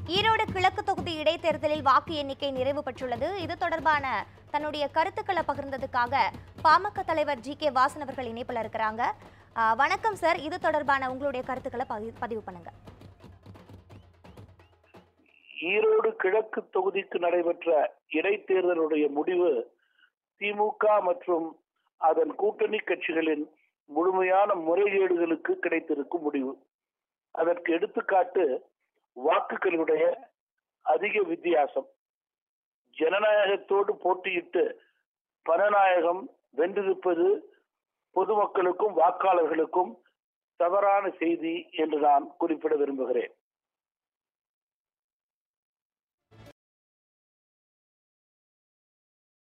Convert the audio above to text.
ஈரோடு கிழக்கு தொகுதி இடைத்தேர்தலில் வாக்கு எண்ணிக்கை நிறைவு பெற்றுள்ளது இது தொடர்பான தன்னுடைய கருத்துக்களை பகிர்ந்ததுக்காக பாமக தலைவர் ஜி கே வாசன் அவர்கள் இணைப்பில் இருக்கிறாங்க ஆஹ் வணக்கம் சார் இது தொடர்பான உங்களுடைய கருத்துக்களை பதி- பதிவு பண்ணுங்க ஈரோடு கிழக்கு தொகுதிக்கு நடைபெற்ற இடைத்தேர்தலுடைய முடிவு திமுக மற்றும் அதன் கூட்டணி கட்சிகளின் முழுமையான முறைகேடுகளுக்கு கிடைத்திருக்கும் முடிவு அதற்கு எடுத்துக்காட்டு வாக்குகளுடைய அதிக வித்தியாசம் ஜனநாயகத்தோடு போட்டியிட்டு பணநாயகம் வென்றிருப்பது பொதுமக்களுக்கும் வாக்காளர்களுக்கும் தவறான செய்தி என்று நான் குறிப்பிட விரும்புகிறேன்